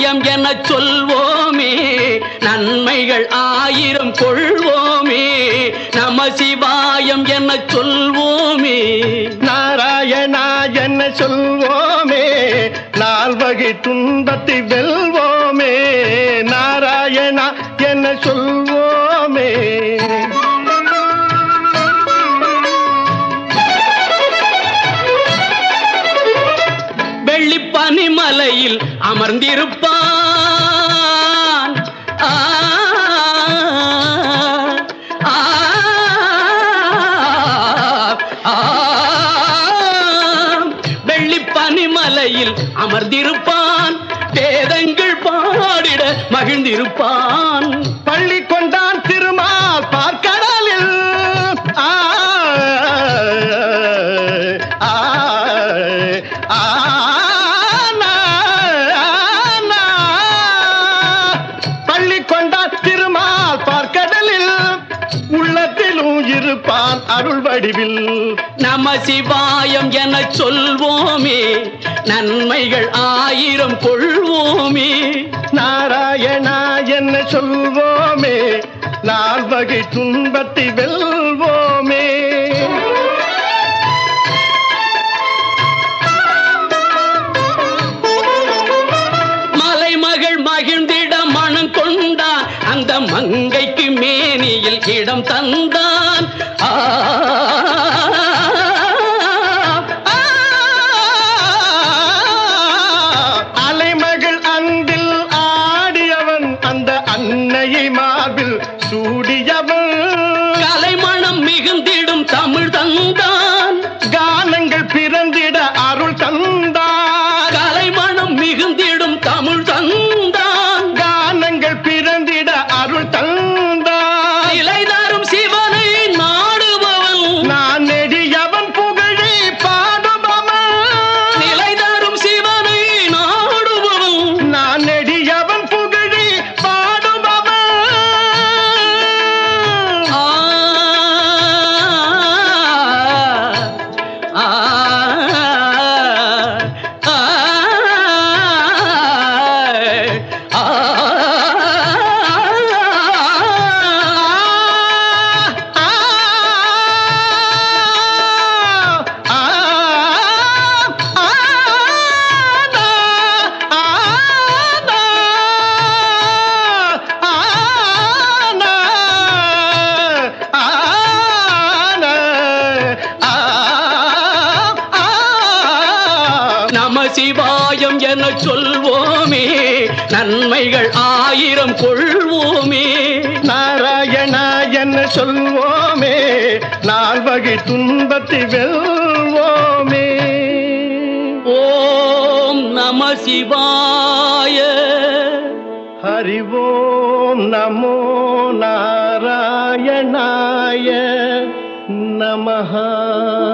சிவாயம் என சொல்வோமே நன்மைகள் ஆயிரம் கொள்வோமே நம சிவாயம் என சொல்வோமே நாராயணா என்ன சொல்வோமே நால்வகை துன்பத்தை வெல்வோமே நாராயணா என்ன சொல்வோமே வெள்ளி பனிமலையில் அமர்ந்திருப்பான் ஆ, ஆ, ஆ. வெள்ளி பனிமலையில் அமர்ந்திருப்பான் வேதங்கள் பாடிட மகிழ்ந்திருப்பான் பள்ளி கொண்டான் திருமால் பார்க்கடலில் ஆ, ஆ, ஆ, நா, நா. பள்ளி கொண்டான் திருமால் பார்க்கடலில் உள்ளத்திலும் இருப்பான் அருள் வடிவில் நம சிவாயம் என சொல்வோமே நன்மைகள் ஆயிரம் கொள்வோமே நாராயணா என்ன சொல்வோமே நால்வகை துன்பத்தை வெல்வோமே மலைமகள் மகிழ்ந்திட மனம் கொண்டான் அந்த மங்கைக்கு மேனியில் இடம் தந்தான் ஆ, ஆ, அலைமகள் அன்பில் ஆடியவன் அந்த அன்னையை மார்பில் சூடியவன் கலைமணம் மிகுந்திடும் தமிழ் தந்தான் கானங்கள் பிறந்திட அருள் தந்தான் கலைமணம் மிகுந்திடும் தமிழ் தந்தான் கானங்கள் பிறந்திட அருள் தந்தான் நிலை தரும் சிவனை நாடுபவன் நான் நெடியவன் புகழை பாடுபவன் நிலை தரும் சிவனை நாடுபவன் நான் நெடியவன் புகழி பாடுபவன் ஆ, ஆ, ஆ, ஆ, நம சிவாயம் என சொல்வோமே நன்மைகள் ஆயிரம் கொள்வோமே நாராயணா என்ன சொல்வோமே நால்வகை துன்பத்தை வெல்வோமே ஓம் நம சிவாய ஹரிவோம் நமோ நாராயணாய நமஹா